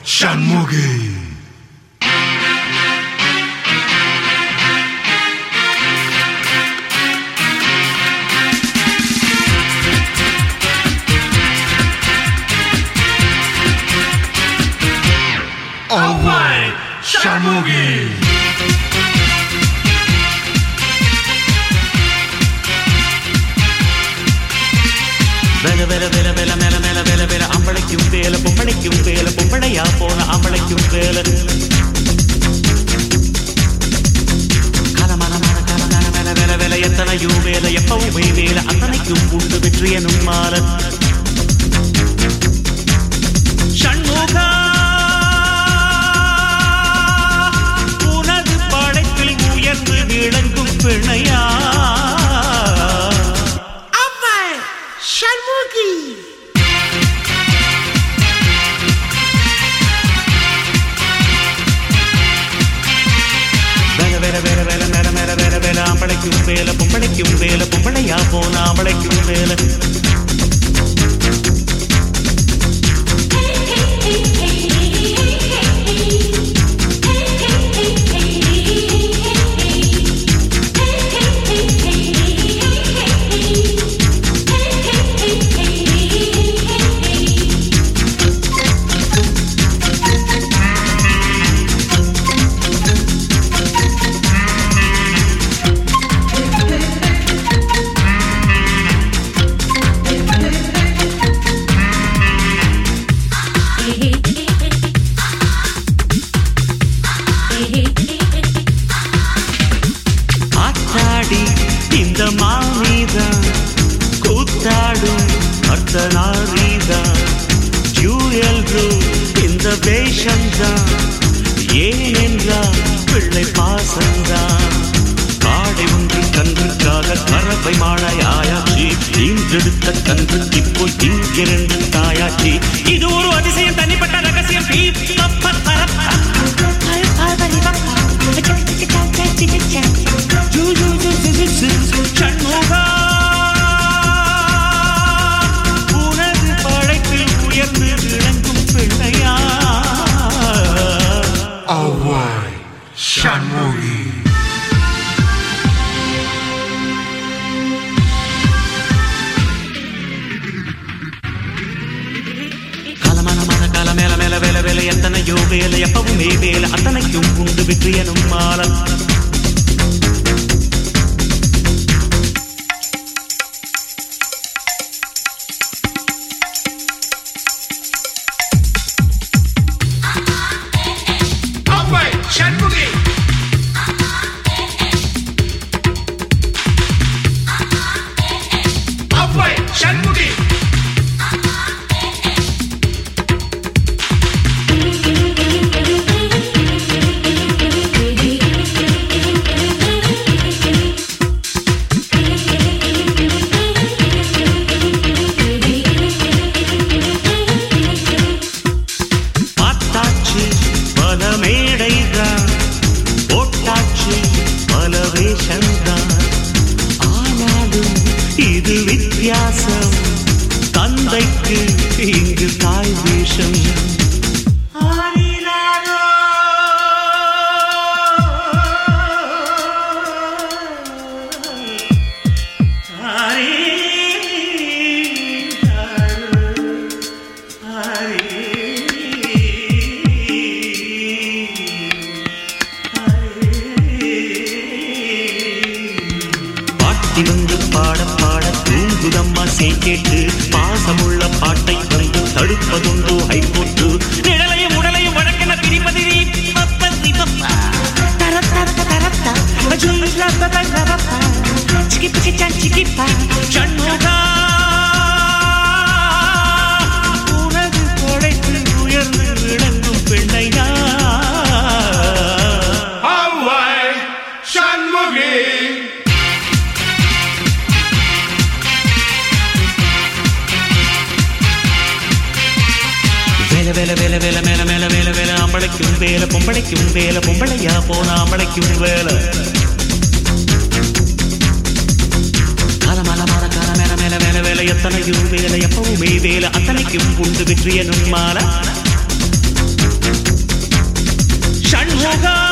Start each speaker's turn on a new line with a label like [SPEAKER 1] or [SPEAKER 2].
[SPEAKER 1] Shanmughi Alright, Shanmughi
[SPEAKER 2] வேல வேல வேல வேல மேல மேல வேல வேல அம்பளைக்கும் வேல பொம்பளைக்கும் வேல பொம்பளையா போன அம்பளைக்கும் வேல கலமலமான கலமல வேல வேல வேல எத்தனையும் வேல எப்பவுமே வேல அத்தனைக்கும் உண்டு வெற்றி எனும் மால சண்முகா உனது படைப்பில் உயர்ந்து விளங்கும் பிணையா வேல வேல வேல வேல மேல மேல வேல வேல ஆம்பளைக்கும் வேல பொம்பளைக்கும் வேல பொம்பளையா போன ஆம்பளைக்கும் வேல ஆத்தாடி இந்த மானிதான் கூத்தாடும் அர்த்தநாரீதான் ஜூயல் ரூ இந்த வேஷம்தான் ஏனென்றால் பிள்ளை பாசந்தான் காடை ஒன்று கன்றுக்காக கறவை மாழையாயாச்சி ஈன்றெடுத்த கன்று இப்போ இங்கிருந்து தாயாச்சி இது ஒரு அதிசயம் தனிப்பட்ட ரகசியம் பீப் கப்ப பரப்ப சண்முகா உனது படைப்பில் உயர்ந்து விளங்கும் பிள்ளையா
[SPEAKER 1] Alright, சண்முகி
[SPEAKER 2] கலமனமான கல மேல மேல வேல வேலை எத்தனையோ வேலை எப்பவுமே வேலை அத்தனைக்கும் உண்டு வெற்றி எனும் மாலம்
[SPEAKER 1] Alright, சண்முகி Alright, சண்முகி
[SPEAKER 2] பார்த்தாச்சு பல மேடைதான் போட்டாச்சு பல வேஷம்தான் ஆனாலும் இது வித்தியாசம் தந்தைக்கு இங்கு தாய் வேஷம் பாட்டி வந்து பாட பாட தூங்குதம்மா செய் கேட்டு பாசமுள்ள பாட்டை வந்து தடுப்பதுண்டோ ஹைகோர்ட்டு நிழலையும் உடலையும் வழக்கென பிரிப்பது நீ. பப்ப நீ பப்பா. தரத்தரத்த தரத்தா. அஜுல்லா பபா பபா. சிக்கி பிக்கி சான் சிக்கி பா. சண்முகா. உனது கொடைக்கு உயர்ந்து விளங்கும் பெண்ணையா
[SPEAKER 1] Alright, சண்முகி
[SPEAKER 2] வேல வேல வேல வேல மேல மேல வேல வேல ஆம்பளைக்கும் வேல பொம்பளைக்கும் வேல பொம்பளையா போன ஆம்பளைக்கும் வேல காலமல மர கால மேல மேல வேல வேல எத்தனையும் வேலை எப்பவுமே வேலை அத்தனைக்கும் உண்டு வெற்றி எனும் மாலை சண்முகா